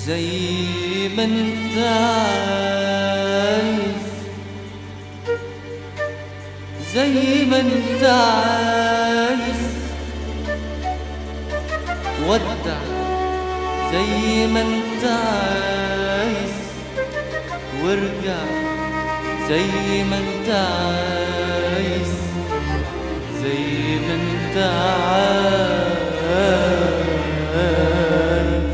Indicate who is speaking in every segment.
Speaker 1: زي ما انت عايز زي ما انت عايز ودع زي ما انت عايز وارجع زي ما انت عايز زي ما انت عايز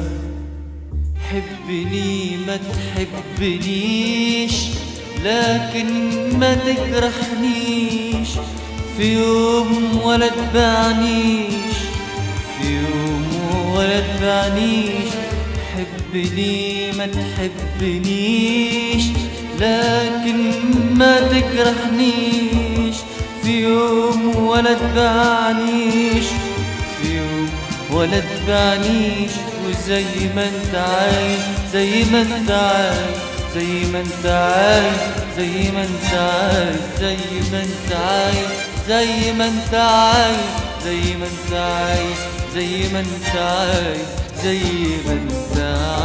Speaker 1: حبني ما تحبنيش لكن ما تجرحنيش في يوم ولا تبعنيش في يوم ولا تبعنيش حبني ما تحبنيش لكن ما تجرحنيش في يوم ولا تبعنيش في يوم ولا تبعنيش وزي ما انت عايز زي ما انت عايز زي ما انت عايز زي ما انت عايز زي ما انت عايز زي ما انت عايز زي ما انت عايز زي ما انت عايز زي ما انت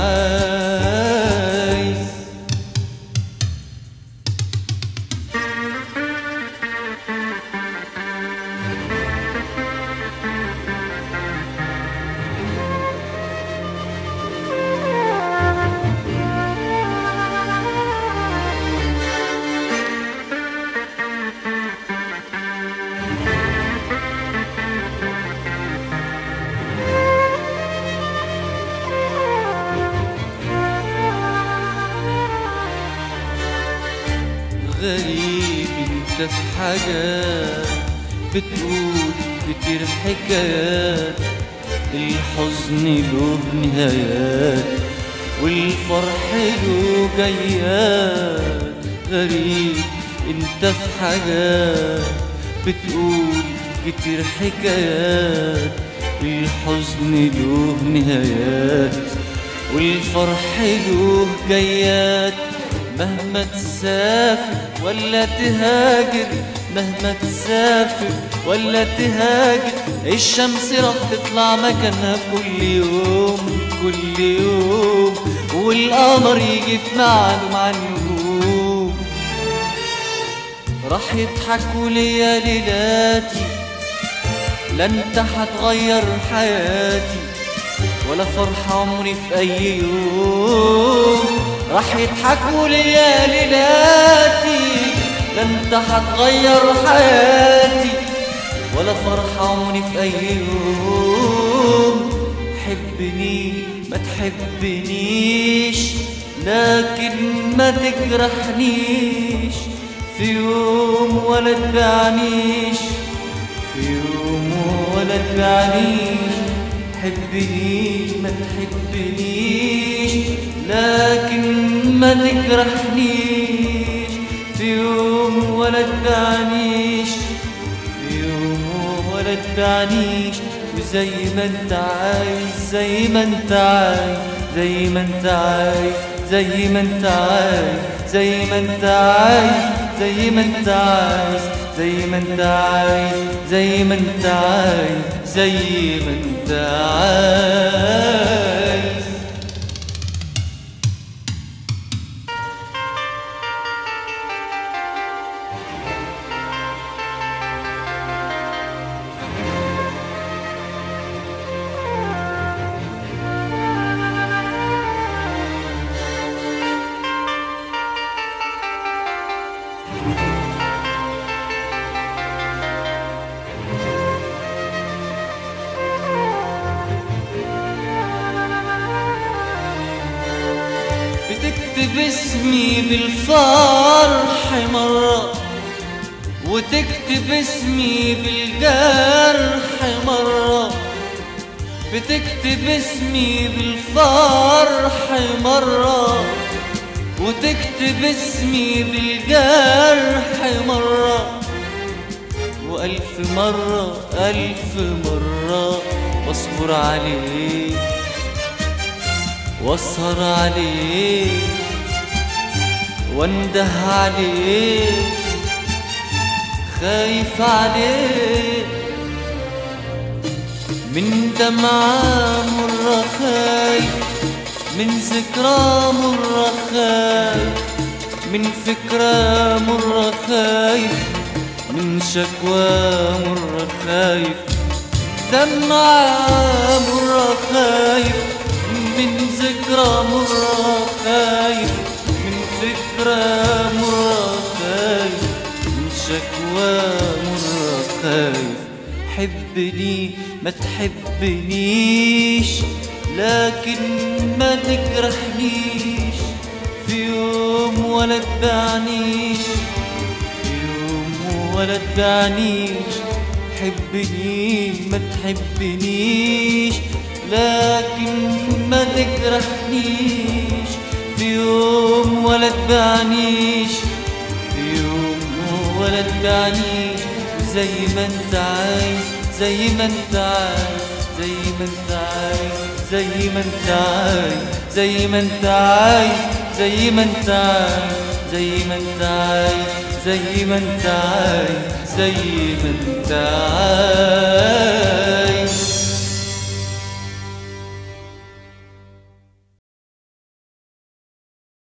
Speaker 1: عايز غريب انت في حاجات بتقول كتير حكايات الحزن له نهايات والفرح له جيات غريب انت في حاجات بتقول كتير حكايات الحزن له نهايات والفرح له جيات مهما تسافر ولا تهاجر مهما تسافر ولا تهاجر الشمس راح تطلع مكانها كل يوم كل يوم والقمر يجي في ميعاده مع النجوم راح يضحكوا ليا ليلاتي لا انت هتغير حياتي ولا فرح عمري في اي يوم راح يضحكوا ليا ليلاتي لا انت هتغير حياتي ولا فرح عمري في اي يوم حبني ما تحبنيش لكن ما تجرحنيش في يوم ولا تبعنيش في يوم ولا تبعنيش حبني ما تحبنيش لكن ما تجرحنيش في يوم ولا تبعنيش في يوم ولا تبعنيش وزي ما انت عايز زي ما انت عايز زي ما انت عايز زي ما انت عايز زي ما انت عايز زي ما انت عايز زي ما انت عايز زي ما انت عايز زي ما انت عايز بتكتب اسمي بالفرح مرة وتكتب اسمي بالجرح مرة بتكتب اسمي بالفرح مرة وتكتب اسمي بالجرح مرة وألف مرة ألف مرة واصبر عليك واسهر عليك وانده عليك خايف عليك من دمعة مرة خايف من ذكرى مرة خايف من فكرة مرة خايف من شكوى مرة خايف دمعة مرة خايف من ذكرى مرة خايف من فكرة مرة خايف من شكوى مرة خايف حبني ما تحبنيش لكن ما تجرحنيش في يوم ولا تبعنيش في يوم ولا تبعنيش حبني ما تحبنيش لكن ما تجرحنيش في يوم ولا تبعنيش في يوم ولا تبعنيش زي ما انت عايز زي ما انت عايز زي ما انت عايز زي ما انت عايز زي ما انت عايز زي ما انت عايز زي ما انت عايز زي ما انت عايز زي ما انت عايز